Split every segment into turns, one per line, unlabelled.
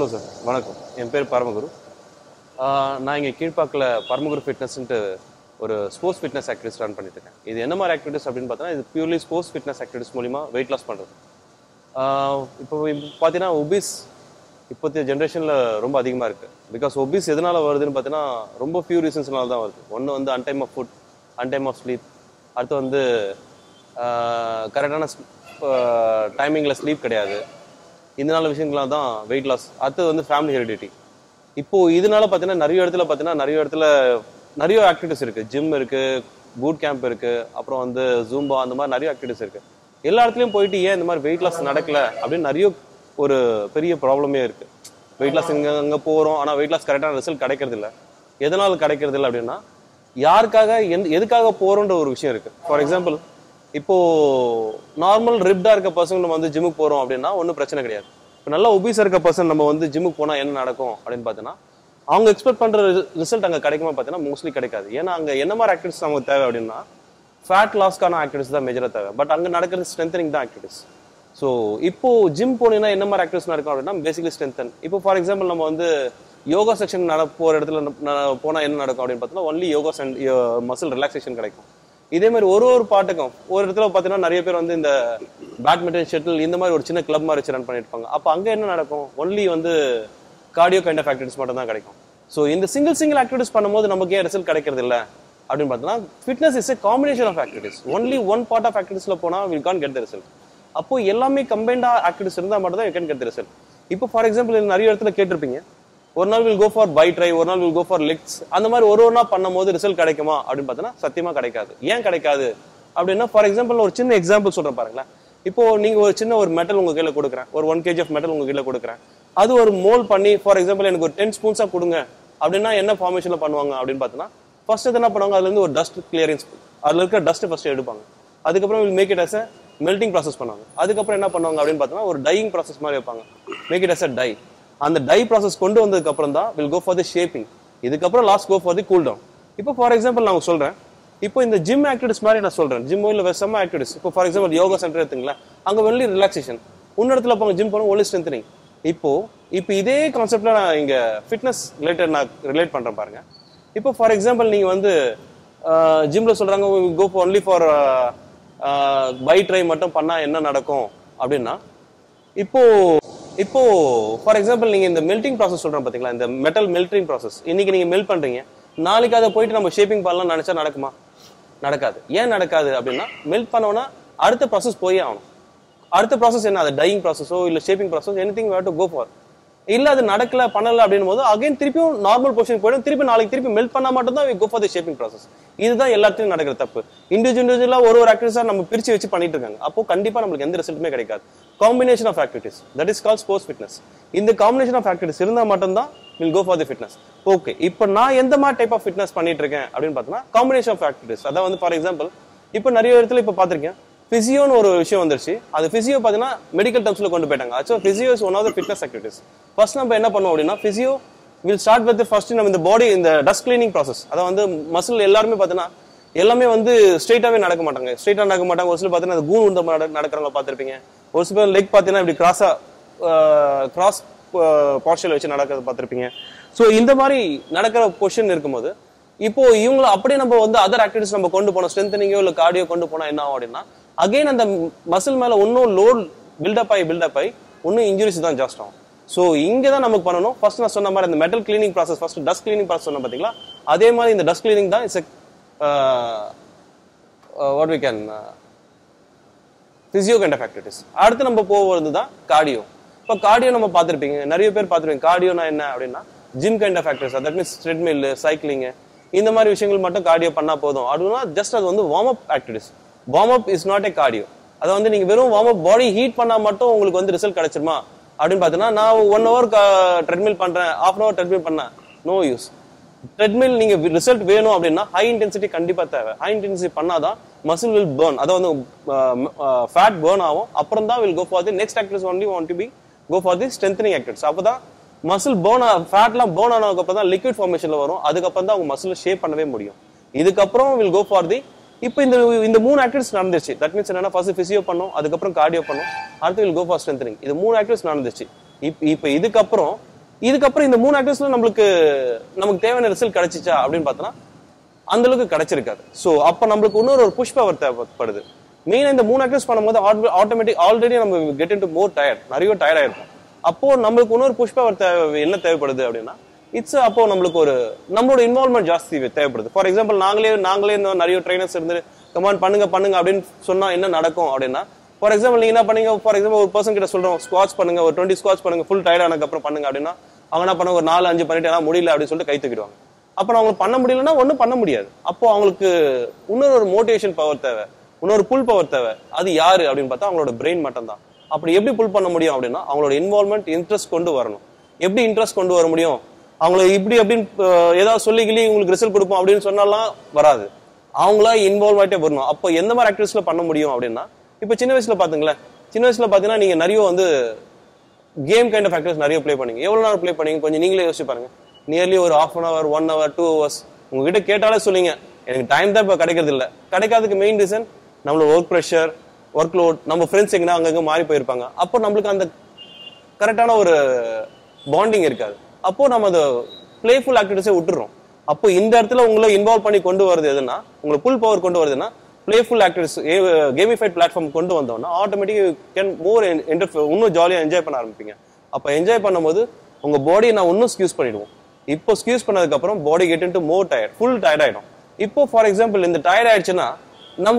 Hello sir வணக்கம் என் பேர் பரமகுரு ஆஹ் நான் இங்கே கீழ்ப்பாக்கில் பரமகுரு ஃபிட்னஸ்ன்ட்டு ஒரு ஸ்போர்ட்ஸ் ஃபிட்னஸ் ஆக்டிவிட்டிஸ் ரன் பண்ணிட்டு இருக்கேன் இது என்ன மாதிரி ஆக்டிவிட்டிஸ் அப்படின்னு பார்த்தோன்னா இது பியூர்லி ஸ்போர்ட்ஸ் ஃபிட்னஸ் ஆக்டிவிட்டிஸ் மூலிமா வெயிட் லாஸ் பண்ணுறது இப்போ பார்த்தீங்கன்னா ஒபிஸ் இப்போதைய ஜென்ரேஷனில் ரொம்ப அதிகமாக இருக்குது பிகாஸ் ஒபிஸ் எதனால வருதுன்னு பார்த்தீங்கன்னா ரொம்ப ஃபியூ ரீசன்ஸ்னால தான் வருது ஒன்று வந்து untime of food untime of sleep அடுத்து வந்து கரெக்டான டைமிங்கில் ஸ்லீப் கிடையாது இந்த நாலு விஷயங்கள்லாம் தான் வெயிட் லாஸ் அடுத்தது வந்து ஃபேமிலி ஹெரிடிட்டி இப்போ இதனால பார்த்தீங்கன்னா நிறைய இடத்துல பார்த்தீங்கன்னா நிறைய இடத்துல நிறைய ஆக்டிவிட்டிஸ் இருக்கு ஜிம் இருக்கு பூட் கேம்ப் இருக்கு அப்புறம் வந்து ஜூம்பா அந்த மாதிரி நிறைய ஆக்டிவிட்டிஸ் இருக்கு எல்லா இடத்துலயும் போயிட்டு ஏன் இந்த மாதிரி வெயிட் லாஸ் நடக்கல அப்படின்னு நிறைய ஒரு பெரிய ப்ராப்ளமே இருக்கு வெயிட் லாஸ் இங்க அங்க போறோம் ஆனா வெயிட் லாஸ் கரெக்டான ரிசல்ட் கிடைக்கிறது இல்ல எதனால கிடைக்கிறது இல்லை அப்படின்னா யாருக்காக எந்த எதுக்காக போறோன்ற ஒரு விஷயம் இருக்கு ஃபார் எக்ஸாம்பிள் இப்போ நார்மல் ரிப்டா இருக்க பர்சன் நம்ம வந்து ஜிம்முக்கு போறோம் அப்படின்னா ஒன்றும் பிரச்சனை கிடையாது இப்போ நல்லா ஒபீஸா இருக்க பர்சன் நம்ம வந்து ஜிம்முக்கு போனா என்ன நடக்கும் அப்படின்னு பார்த்தீங்கன்னா அவங்க எக்ஸ்பெக்ட் பண்ற ரிசல்ட் அங்க கிடைக்குமா பார்த்தீங்கன்னா மோஸ்ட்லி கிடைக்காது ஏன்னா அங்க என்ன மாதிரி ஆக்டிவிட்டிஸ் நமக்கு தேவை அப்படின்னா ஃபேட் லாஸ்க்கான ஆக்டிவிட்டிஸ் தான் மேஜரா தேவை பட் அங்க நடக்கிறது ஸ்ட்ரென்தனிங் தான் ஆக்டிவிட்டிஸ் ஸோ இப்போ ஜிம் போனீங்கன்னா என்ன மாதிரி ஆக்டிவிட்டிஸ் நடக்கும் அப்படின்னா பேசிக்கலி ஸ்ட்ரென்தன் இப்போ ஃபார் எக்ஸாம்பிள் நம்ம வந்து யோகா செக்ஷன் நட போற இடத்துல ந- போனா என்ன நடக்கும் அப்படின்னு பார்த்தோம்னா ஒன்லி யோகா மசில் ரிலாக்ஸேஷன் கிடைக்கும் இதே மாதிரி ஒரு ஒரு பாட்டுக்கும் ஒரு இடத்துல பார்த்தீங்கன்னா நிறைய பேர் வந்து இந்த பேட்மிண்டன் ஷட்டில் இந்த மாதிரி ஒரு சின்ன கிளப் மாதிரி வச்சு ரன் பண்ணிருப்பாங்க அப்போ அங்க என்ன நடக்கும் ஒன்லி வந்து கார்டியோ கைண்ட் ஆஃப் ஆக்டிவிட்டிஸ் மட்டும் தான் கிடைக்கும் ஸோ இந்த சிங்கிள் சிங்கிள் ஆக்டிவிட்டிஸ் பண்ணும்போது நமக்கு ஏன் ரிசல்ட் கிடைக்கிறது இல்ல அப்படின்னு பார்த்தோம்னா fitness is a combination of activities only one part of ஆக்டிவிட்டிஸ்ல போனா will can get the result அப்போ எல்லாமே கம்பைண்டா ஆக்டிவிட்டிஸ் இருந்தால் மட்டும் தான் you can get the result இப்போ ஃபார் எக்ஸாம்பிள் நிறைய இடத்துல கேட்டிருப்பீங்க ஒரு நாள் will go for by try ஒரு நாள் வில் கோ ஃபார் லெக்ஸ் அந்த மாதிரி ஒரு ஒரு நாள் பண்ணும்போது ரிசல்ட் கிடைக்குமா அப்படின்னு பார்த்தோன்னா சத்தியமா கிடைக்காது ஏன் கிடைக்காது அப்படின்னா ஃபார் எக்ஸாம்பிள் ஒரு சின்ன எக்ஸாம்பிள் சொல்றேன் பாருங்களேன் இப்போ நீங்க ஒரு சின்ன ஒரு மெட்டல் உங்க கையில கொடுக்குறேன் ஒரு ஒன் கேஜி ஆஃப் மெட்டல் உங்க கையில கொடுக்குறேன் அது ஒரு மோல் பண்ணி ஃபார் எக்ஸாம்பிள் எனக்கு ஒரு டென் ஸ்பூன்ஸா கொடுங்க அப்படின்னா என்ன ஃபார்மேஷன்ல பண்ணுவாங்க அப்படின்னு பார்த்தோன்னா ஃபர்ஸ்ட் என்ன பண்ணுவாங்க அதுல இருந்து ஒரு டஸ்ட் கிளியரன்ஸ் அதுல இருக்க டஸ்ட் ஃபர்ஸ்ட் எடுப்பாங்க அதுக்கப்புறம் will make it as melting process பண்ணுவாங்க அதுக்கப்புறம் என்ன பண்ணுவாங்க அப்படின்னு பார்த்தோம்னா ஒரு டையிங் ப்ராசஸ் மாதிரி வைப்பாங்க மேக் இட் அஸ் டை அந்த டை ப்ராசஸ் கொண்டு வந்ததுக்கு அப்புறம் தான் will go for the shaping இதுக்கப்புறம் last go for the cool down இப்போ ஃபார் எக்ஸாம்பிள் நான் சொல்றேன் இப்போ இந்த ஜிம் ஆக்டிவிட்டிஸ் மாதிரி நான் சொல்றேன் ஜிம்மோ இல்ல செம்ம ஆக்டிவிட்டிஸ் இப்போ ஃபார் எக்ஸாம்பிள் யோகா சென்டர் எடுத்துங்களேன் அங்க ஒன்லி ரிலாக்ஸேஷன் உன்னிடத்துல போங்க ஜிம் போன ஒன்லி ஸ்ட்ரென்தனிங் இப்போ இப்போ இதே கான்செப்ட்ல நான் இங்க ஃபிட்னஸ் ரிலேட்டட் நான் ரிலேட் பண்றேன் பாருங்க இப்போ ஃபார் எக்ஸாம்பிள் நீங்க வந்து ஜிம்ல சொல்றாங்க go only for by try மட்டும் பண்ணா என்ன நடக்கும் அப்படின்னா இப்போ இப்போ ஃபார் எக்ஸாம்பிள் நீங்க இந்த மெல்டிங் ப்ராசஸ் சொல்றேன் பாத்தீங்களா இந்த மெட்டல் மெல்டிங் ப்ராசஸ் இன்னைக்கு நீங்க மெல்ட் பண்றீங்க நாளைக்கு அதை போயிட்டு நம்ம ஷேப்பிங் பண்ணலாம் நினைச்சா நடக்குமா நடக்காது ஏன் நடக்காது அப்படின்னா மெல்ட் பண்ணோம்னா அடுத்த ப்ராசஸ் போயே ஆகணும் அடுத்த ப்ராசஸ் என்ன அது டையிங் ப்ராசஸோ இல்ல shaping process any thing to go for இல்ல அது நடக்கல பண்ணல அப்படின்னும் போது அகைன் திருப்பியும் நார்மல் பொசிஷன் போயிடும் திருப்பி நாளைக்கு திருப்பி மெல்ட் பண்ணா மட்டும் தான் go for the shaping process இதுதான் எல்லாத்தையும் நடக்கிற தப்பு இண்டிவிஜுவல் இண்டிவிஜுவலா ஒரு ஒரு ஆக்டிவிட்டிஸா நம்ம பிரிச்சு வச்சு பண்ணிட்டு இருக்காங்க அப்போ கண்டிப்பா நம்மளுக்கு எந்த ரிசல்ட்டுமே கிடைக்காது combination of activities that is call sports fitness இந்த காம்பினேஷன் ஆஃப் ஆக்டிவிட்டிஸ் இருந்தா மட்டும்தான் will go for the fitness okay இப்போ நான் எந்த மாதிரி டைப் ஆஃப் ஃபிட்னஸ் பண்ணிட்டு இருக்கேன் அப்படின்னு பார்த்தோம்னா காம்பினேஷன் ஆஃப் ஆக்டிவிட்டிஸ் அதான் வந்து ஃபார் எக்ஸாம்பிள் இப்போ நிறைய இடத்துல இப்போ பார்த்திருக்கேன் பிசியோன்னு ஒரு விஷயம் வந்துருச்சு அது பிசியோ பார்த்தீங்கன்னா மெடிக்கல் டர்ம்ஸ்ல கொண்டு போயிட்டாங்க actually physio is one of the fitness activities first நம்ம என்ன பண்ணுவோம் அப்படின்னா physio will start with first நம்ம இந்த பாடி இந்த டஸ்ட் கிளீனிங் ப்ராசஸ் அதை வந்து மசில் எல்லாருமே பார்த்தீங்கன்னா எல்லாமே வந்து ஸ்ட்ரெயிட்டாவே நடக்க மாட்டாங்க ஸ்ட்ரெயிட்டா நடக்க மாட்டாங்க ஒரு சில பார்த்தீங்கன்னா அது கூன் உந்த நடக்கிறவங்க பார்த்திருப்பீங்க ஒரு சில லெக் பார்த்தீங்கன்னா இப்படி கிராஸா கிராஸ் பார்ஷல் வச்சு நடக்கிறத பார்த்திருப்பீங்க ஸோ இந்த மாதிரி நடக்கிற பொசிஷன் இருக்கும்போது இப்போ இவங்களை அப்படியே நம்ம வந்து அதர் ஆக்டிவிட்டிஸ் நம்ம கொண்டு போனோம் ஸ்ட்ரென்தனிங்கோ இல்ல கார்டியோ கொண்டு போனா என்ன ஆகும் அப்படின்னா அகைன் அந்த மசில் மேல இன்னும் லோட் பில்டப் ஆகி பில்டப் ஆகி இன்னும் இன்ஜுரிஸ் தான் ஜாஸ்ட் ஆகும் ஸோ இங்க தான் நமக்கு பண்ணணும் ஃபர்ஸ்ட் நான் சொன்ன மாதிரி இந்த metal cleaning process first dust cleaning process சொன்ன பாத்தீங்களா அதே மாதிரி இந்த டஸ்ட் கிளீனிங் தான் it's what we can physio kind of activities அடுத்து நம்ம போவது தான் கார்டியோ இப்போ கார்டியோ நம்ம பார்த்துருப்பீங்க நிறைய பேர் பார்த்துருப்பீங்க கார்டியோனா என்ன அப்படின்னா gym kind of activities that means treadmill cycling இந்த மாதிரி விஷயங்கள் மட்டும் கார்டியோ பண்ணா போதும் அப்படின்னா ஜஸ்ட் அது வந்து warm up activities warm up is not a cardio அதை வந்து நீங்க வெறும் வார்ம் அப் பாடி ஹீட் பண்ணா மட்டும் உங்களுக்கு வந்து ரிசல்ட் கிடைச்சிருமா அப்படின்னு பார்த்தீங்கன்னா நான் ஒன் ஹவர் ட்ரெட்மில் பண்றேன் ஹாஃப் அன் ஹவர் ட்ரெட்மில் பண்ணேன் நோ யூஸ் ட்ரெட்மில் நீங்க ரிசல்ட் வேணும் அப்படின்னா ஹை இன்டென்சிட்டி கண்டிப்பா தேவை ஹை இன்டென்சிட்டி பண்ணாதான் மசில் வில் பேர்ன் அதை வந்து ஃபேட் பேர்ன் ஆகும் அப்புறம் தான் will go for the next activities only want to be go for the strengthening activities அப்பதான் மசில் பேர்ன் ஃபேட்லாம் பேர்ன் ஆனதுக்கு அப்புறம் தான் லிக்விட் ஃபார்மேஷன்ல வரும் அதுக்கப்புறம் தான் அவங்க மசில் ஷேப் பண்ணவே முடியும் இதுக்கப்புறம் வில் கோ ஃபார் தி இப்போ இந்த இந்த மூணு ஆக்டிவிட்டிஸ் நடந்துச்சு தட் மீன்ஸ் என்னன்னா ஃபர்ஸ்ட் பிசியோ பண்ணோம் அதுக்கப்புறம் கார்டியோ பண்ணோம் அடுத்து வில் கோ ஃபார் ஸ்ட்ரென்தனிங் இது மூணு ஆக்டிவிட்டிஸ் நடந்துச்சு இப்போ இப்போ இதுக்கப்புறம் இதுக்கப்புறம் இந்த மூணு ஆக்டிவிட்டிஸ்ல நம்மளுக்கு நமக்கு தேவையான ரிசல்ட் கிடைச்சிச்சா அப்படின்னு பார்த்தோன்னா அந்த அளவுக்கு கிடைச்சிருக்காது ஸோ அப்போ நம்மளுக்கு இன்னொரு ஒரு புஷ் பவர் தேவைப்படுது மெயினாக இந்த மூணு ஆக்டிவிஸ் பண்ணும்போது ஆட்டோமேட்டிக் ஆல்ரெடி நம்ம get into more tired நிறைய டயர்ட் ஆயிருக்கும் அப்போ நம்மளுக்கு இன்னொரு புஷ் பவர் தேவை என்ன தேவைப்படுது அப்படின்னா இட்ஸ் அப்போ நம்மளுக்கு ஒரு நம்மளோட இன்வால்மெண்ட் ஜாஸ்தி தேவைப்படுது ஃபார் எக்ஸாம்பிள் நாங்களே நாங்களே இந்த நிறைய ட்ரைனர்ஸ் இருந்து கமாண்ட் பண்ணுங்க பண்ணுங்க அப்படின்னு சொன்னா என்ன நடக்கும் அப்படின்னா ஃபார் எக்ஸாம்பிள் நீங்க என்ன பண்ணீங்க ஃபார் எக்ஸாம்பிள் ஒரு பர்சன் கிட்ட சொல்றோம் ஸ்குவாட்ஸ் பண்ணுங்க ஒரு டுவெண்ட்டி ஸ்குவாட்ஸ் பண்ணுங்க ஃபுல் டயர்ட் ஆனதுக்கு அப்புறம் பண்ணுங்க அப்படின்னா அவங்க என்ன பண்ண ஒரு நாலு அஞ்சு பண்ணிட்டு "என்னால முடியல அப்படின்னு சொல்லிட்டு கை தூக்கிடுவாங்க அப்புறம் அவங்களுக்கு பண்ண முடியலன்னா ஒன்றும் பண்ண முடியாது அப்போ அவங்களுக்கு இன்னொரு ஒரு மோட்டிவேஷன் பவர் தேவை இன்னொரு புல் பவர் தேவை அது யாரு அப்படின்னு பார்த்தா அவங்களோட பிரெயின் மட்டும் தான் அப்படி எப்படி புல் பண்ண முடியும் அப்படின்னா அவங்களோட இன்வால்மெண்ட் இன்ட்ரெஸ்ட் கொண்டு வரணும் எப்படி இன்ட்ரெஸ்ட் கொண்டு வர முடியும் அவங்கள இப்படி அப்படின்னு அஹ், ஏதாவது சொல்லி கிளி உங்களுக்கு ரிசல்ட் கொடுப்போம் அப்படின்னு சொன்னாலாம் வராது அவங்களா இன்வால்வ் ஆயிட்டே வரணும் அப்போ எந்த மாதிரி ஆக்டிவிட்டிஸ்ல பண்ண முடியும் அப்படின்னா இப்போ சின்ன வயசுல பாத்துங்களேன் சின்ன வயசுல பாத்தீங்கன்னா நீங்க நிறைய வந்து கேம் கைண்ட் ஆஃப் ஆக்டிவிட்டிஸ் நிறைய ப்ளே பண்ணீங்க எவ்வளவு நேரம் ப்ளே பண்ணீங்க கொஞ்சம் நீங்களே யோசிச்சு பாருங்க நியர்லி ஒரு half an hour one hour two hours உங்ககிட்ட கேட்டாலே சொல்லுங்க எனக்கு டைம் தான் இப்போ கிடைக்கிறது இல்ல கிடைக்காததுக்கு மெயின் ரீசன் நம்மளோட ஒர்க் ப்ரெஷர் ஒர்க் லோட் நம்ம ஃப்ரெண்ட்ஸ் எங்கன்னா அங்கங்க மாறி போயிருப்பாங்க அப்போ நம்மளுக்கு அந்த கரெக்டான ஒரு பாண்டிங் இருக்காது அப்போ நம்ம அதை பிளேஃபுல் ஆக்டிவிட்டிஸே விட்டுறோம் அப்போ இந்த இடத்துல உங்களை இன்வால்வ் பண்ணி கொண்டு வருது எதுனா உங்களுக்கு புல் பவர் கொண்டு வருதுன்னா பிளேஃபுல் ஆக்டிவிட்டிஸ் கேமிஃபைட் பிளாட்ஃபார்ம் கொண்டு வந்தோம்னா ஆட்டோமேட்டிக் கேன் மோர் இன்னும் ஜாலியாக என்ஜாய் பண்ண ஆரம்பிப்பீங்க அப்போ என்ஜாய் பண்ணும்போது உங்க பாடியை நான் இன்னும் ஸ்கியூஸ் பண்ணிடுவோம் இப்போ ஸ்கியூஸ் பண்ணதுக்கு அப்புறம் body get into more tired full tired ஆயிடும் இப்போ ஃபார் எக்ஸாம்பிள் இந்த டயர்ட் ஆயிடுச்சுன்னா நம்ம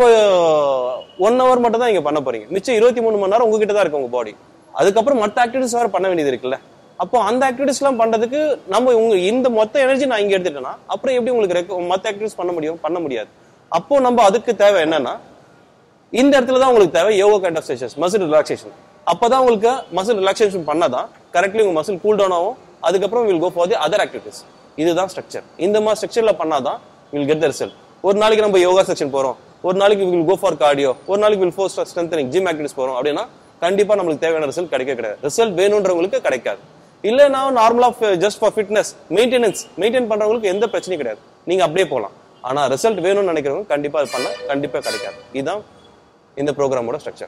ஒன் ஹவர் மட்டும் தான் இங்க பண்ண போறீங்க மிச்சம் இருபத்தி மூணு மணி நேரம் உங்ககிட்ட தான் இருக்கு உங்க பாடி அதுக்கப்புறம் மற்ற ஆக்டிவிட்டிஸ் வேற பண்ண வேண்டியது இருக்குல்ல அப்போ அந்த ஆக்டிவிட்டிஸ் எல்லாம் பண்றதுக்கு நம்ம உங்க இந்த மொத்த எனர்ஜி நான் இங்க எடுத்துட்டேன்னா அப்புறம் எப்படி உங்களுக்கு ரெக்க- மத்த ஆக்டிவிட்டிஸ் பண்ண முடியும் பண்ண முடியாது அப்போ நம்ம அதுக்கு தேவை என்னன்னா இந்த இடத்துல தான் உங்களுக்கு தேவை yoga kind of sessions muscle relaxation அப்பதான் உங்களுக்கு மசில் ரிலாக்ஸேஷன் பண்ணாதான் கரெக்ட்லி உங்க மசில் கூல் டவுன் ஆகும் அதுக்கப்புறம் will go for the other activities இதுதான் ஸ்ட்ரக்சர் இந்த மாதிரி ஸ்ட்ரக்சர்ல பண்ணாதான் வில் கெட் த ரிசல்ட் ஒரு நாளைக்கு நம்ம யோகா செக்ஷன் போறோம் ஒரு நாளைக்கு வில் கோ ஃபார் கார்டியோ ஒரு நாளைக்கு will for strengthening gym activities போறோம் அப்படின்னா கண்டிப்பா நம்மளுக்கு தேவையான ரிசல்ட் கிடைக்க கிடையாது ரிசல்ட் வேணுன்றவங்களுக்கு கிடைக்காது இல்ல நான் நார்மலா just for fitness maintenance maintain பண்றவங்களுக்கு எந்த பிரச்சனையும் கிடையாது நீங்க அப்படியே போகலாம் ஆனா ரிசல்ட் வேணும்னு நினைக்கிறவங்க கண்டிப்பா அது பண்ண கண்டிப்பா கிடைக்காது இதுதான் இந்த ப்ரோக்ராமோட ஸ்ட்ரக்சர்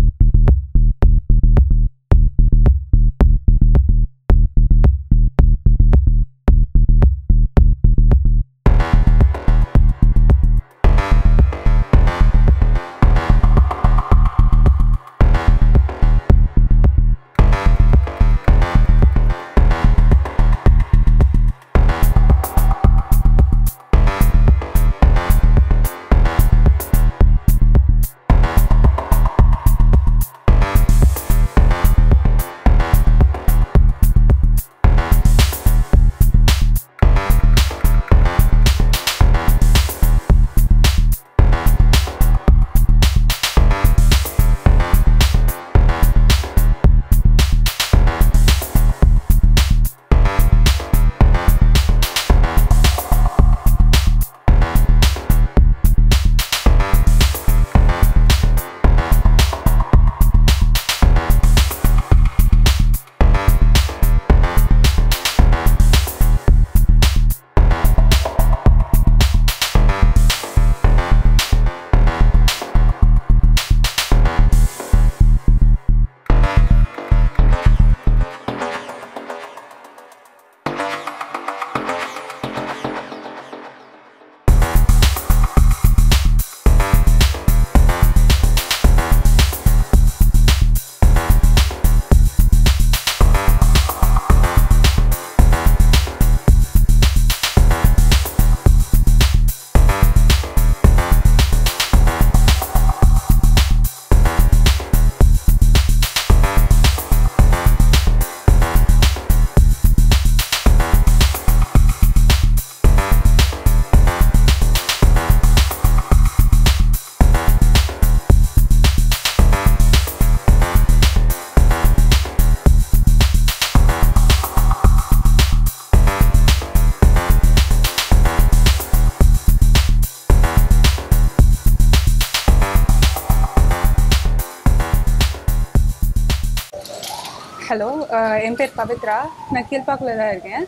ஹலோ என் பேர் பவித்ரா நான் கீழ்ப்பாக்கில் தான் இருக்கேன்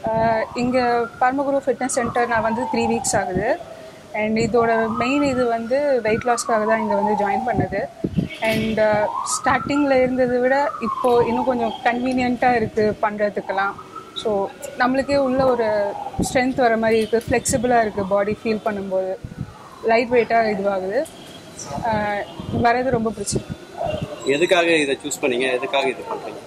இங்கே பரமகுரு ஃபிட்னஸ் சென்டர் நான் வந்து த்ரீ வீக்ஸ் ஆகுது அண்ட் இதோட மெயின் இது வந்து வெயிட் லாஸ்க்காக தான் இங்கே வந்து ஜாயின் பண்ணது அண்ட் ஸ்டார்டிங்கில் இருந்ததை விட இப்போது இன்னும் கொஞ்சம் கன்வீனியண்ட்டாக இருக்குது பண்ணுறதுக்கெல்லாம் ஸோ நம்மளுக்கே உள்ள ஒரு ஸ்ட்ரென்த் வர மாதிரி இருக்குது ஃப்ளெக்சிபிளாக இருக்குது பாடி ஃபீல் பண்ணும்போது லைட் வெயிட்டாக இதுவாகுது அஹ் வரது ரொம்ப பிடிச்சிருக்கு
எதுக்காக இதை சூஸ் பண்ணீங்க எதுக்காக இது பண்றீங்க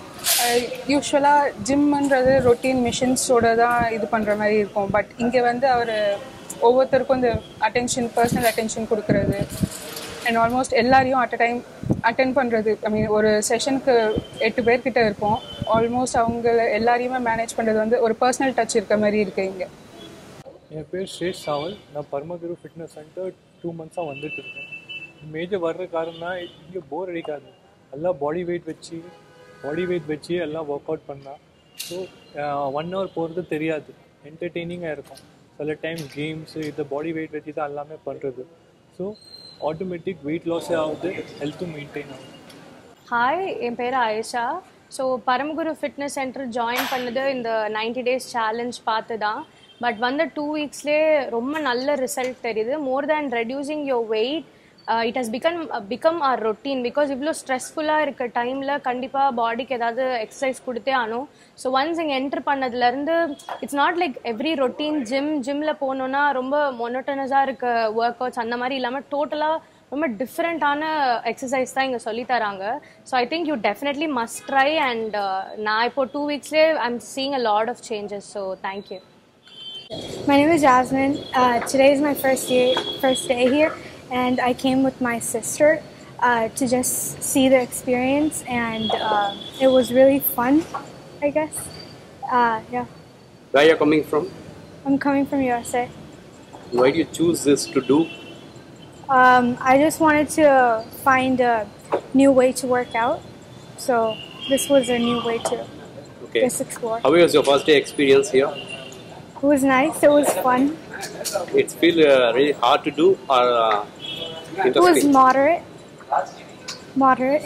யூஸ்வலாக ஜிம்ன்றது ரொட்டீன் மிஷின்ஸோட தான் இது பண்ணுற மாதிரி இருக்கும் பட் இங்கே வந்து அவர் ஒவ்வொருத்தருக்கும் இந்த அட்டென்ஷன் பர்சனல் அட்டென்ஷன் கொடுக்கறது அண்ட் ஆல்மோஸ்ட் எல்லாரையும் அட் அ டைம் அட்டென்ட் பண்ணுறது ஐ மீன் ஒரு செஷனுக்கு எட்டு பேர்கிட்ட இருப்போம் ஆல்மோஸ்ட் அவங்க எல்லாரையுமே மேனேஜ் பண்ணுறது வந்து ஒரு பர்சனல் டச் இருக்க மாதிரி இருக்குது இங்கே
என் பேர் ஸ்ரேஷ் சாவல் நான் பர்மகுரு ஃபிட்னஸ் சென்டர் டூ மந்த்ஸாக வந்துட்டு இருக்கேன் மேஜர் வர்ற காரணம் இங்கே போர் அடிக்காது எல்லாம் பாடி வெயிட் வச்சு பாடி வெயிட் வச்சு எல்லாம் ஒர்க் அவுட் பண்ணால் ஸோ ஒன் ஹவர் போகிறது தெரியாது என்டர்டெய்னிங்காக இருக்கும் சில டைம் கேம்ஸு இந்த பாடி வெயிட் வச்சு தான் எல்லாமே பண்ணுறது ஸோ ஆட்டோமேட்டிக் வெயிட் லாஸே ஆகுது ஹெல்த்தும் மெயின்டைன் ஆகுது
ஹாய் என் பேர் Ayesha so Paramaguru fitness centre join பண்ணது இந்த 90 டேஸ் சேலஞ்ச் பார்த்து தான் பட் வந்து டூ வீக்ஸ்லேயே ரொம்ப நல்ல ரிசல்ட் தெரியுது more than reducing your weight it has become become our routine because இவ்வளோ ஸ்ட்ரெஸ்ஃபுல்லாக இருக்க டைமில் கண்டிப்பாக பாடிக்கு ஏதாவது எக்ஸசைஸ் கொடுத்தே ஆகணும் ஸோ ஒன்ஸ் இங்கே என்டர் பண்ணதுலேருந்து it's not like every routine gym ஜிம்மில் போனோன்னா ரொம்ப மொனோட்டனஸாக இருக்க ஒர்க் அவுட்ஸ் அந்த மாதிரி இல்லாமல் டோட்டலாக ரொம்ப டிஃப்ரெண்ட்டான எக்ஸசைஸ் தான் இங்கே சொல்லி தராங்க so I think you definitely must try and நான் இப்போ டூ வீக்ஸ்லேயே I am seeing a lot of changes so thank you
My name is Jasmine. Uh, today is my first year, first day here, and I came with my sister uh, to just see the experience, and uh, it was really fun. I guess. Uh, yeah,
Where you're coming from?
I'm coming from USA.
Why do you choose this to do?
Um, I just wanted to find a new way to work out, so this was a new way to
Okay.
just explore.
How was your first day experience here?
It was nice. It was fun.
It's feel uh, really hard to do or uh,
It was
interesting?
moderate. Moderate.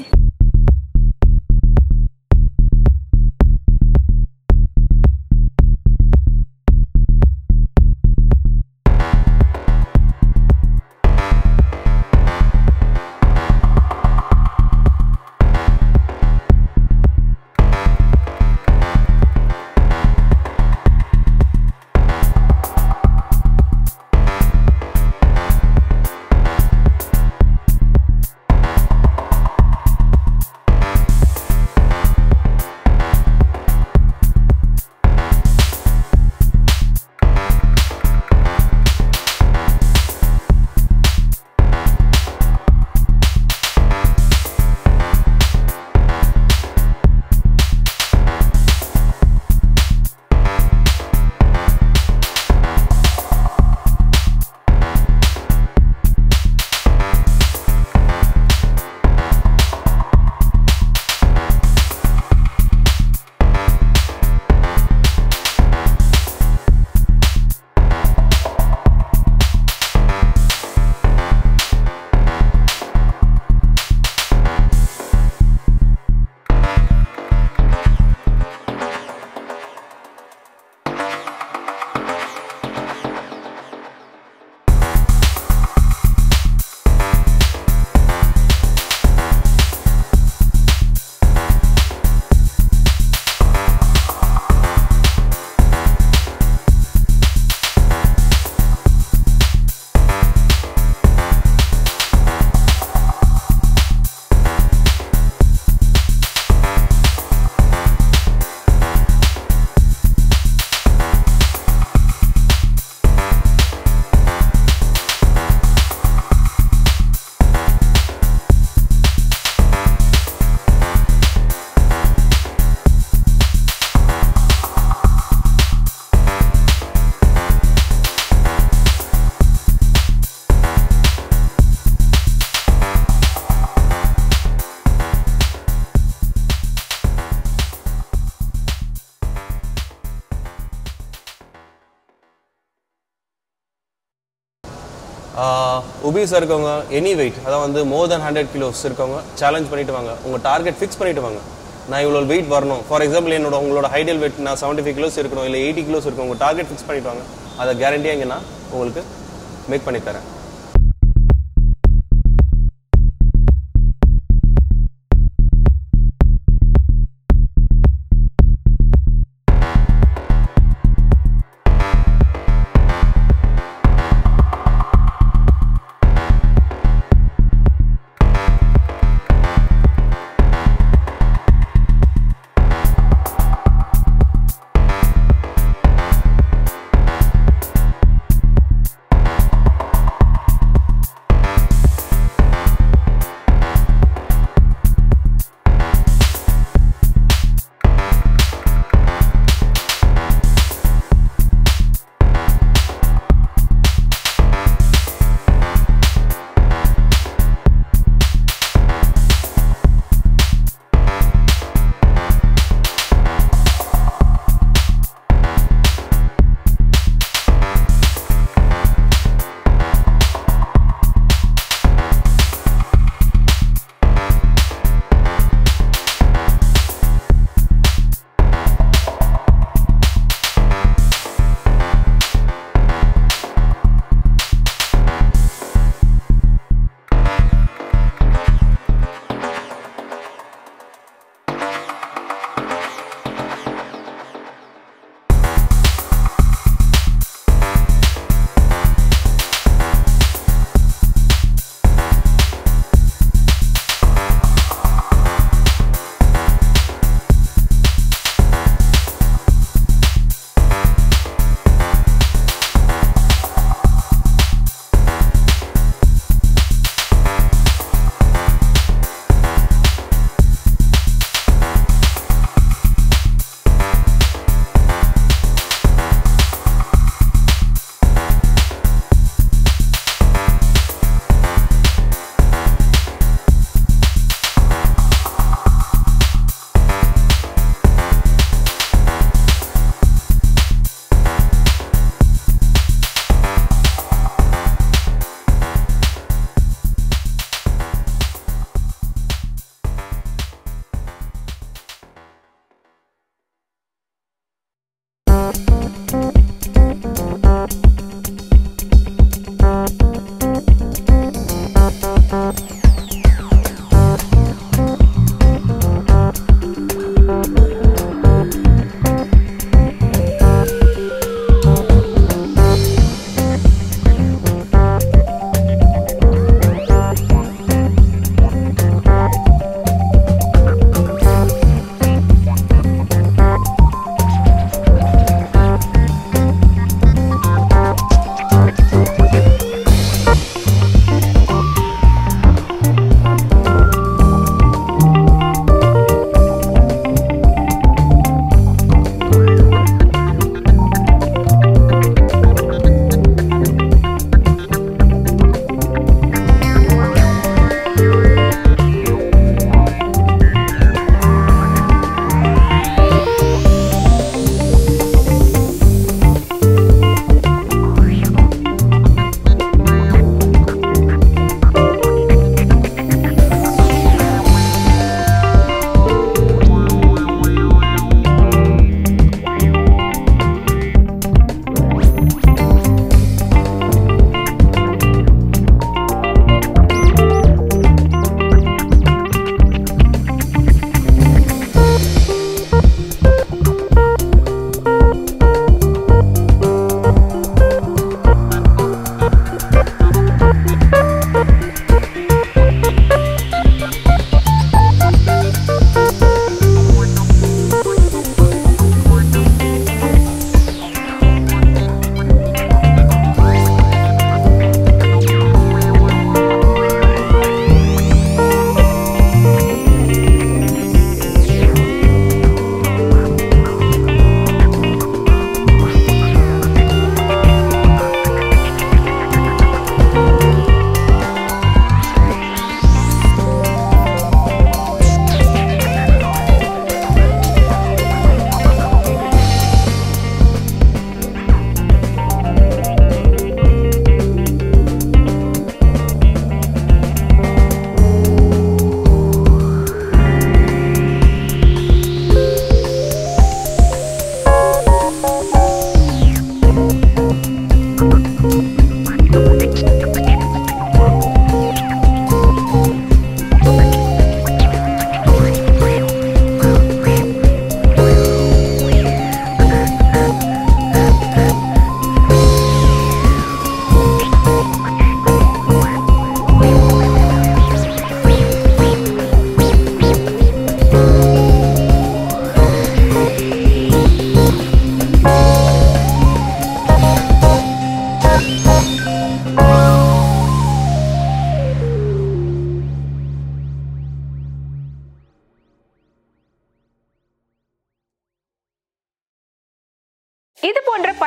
ஒபீஸாக இருக்கவங்க any weight அதாவது வந்து more than hundred kilos இருக்கவங்க challenge பண்ணிட்டு வாங்க உங்கள் target fix பண்ணிட்டு வாங்க நான் இவ்வளோ வெயிட் வரணும் ஃபார் எக்ஸாம்பிள் என்னோட உங்களோட ஹைடல் வெயிட் நான் செவன்ட்டி ஃபைவ் கிலோஸ் இருக்கணும் இல்லை எயிட்டி கிலோஸ் இருக்கணும் உங்கள் டார்கெட் ஃபிக்ஸ் பண்ணிட்டு வாங்க அதை கேரண்டியாக இங்கே நான் உங்களுக்கு மேக் பண்ணி தரேன்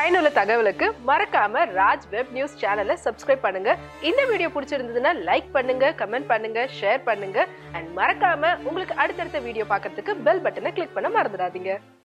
பயனுள்ள தகவலுக்கு மறக்காம ராஜ் வெப் நியூஸ் சேனலை சப்ஸ்கிரைப் பண்ணுங்க இந்த வீடியோ பிடிச்சிருந்ததுன்னா லைக் பண்ணுங்க கமெண்ட் பண்ணுங்க ஷேர் பண்ணுங்க அண்ட் மறக்காம உங்களுக்கு அடுத்தடுத்த வீடியோ பார்க்கறதுக்கு பெல் பட்டனை கிளிக் பண்ண மறந்துடாதீங்க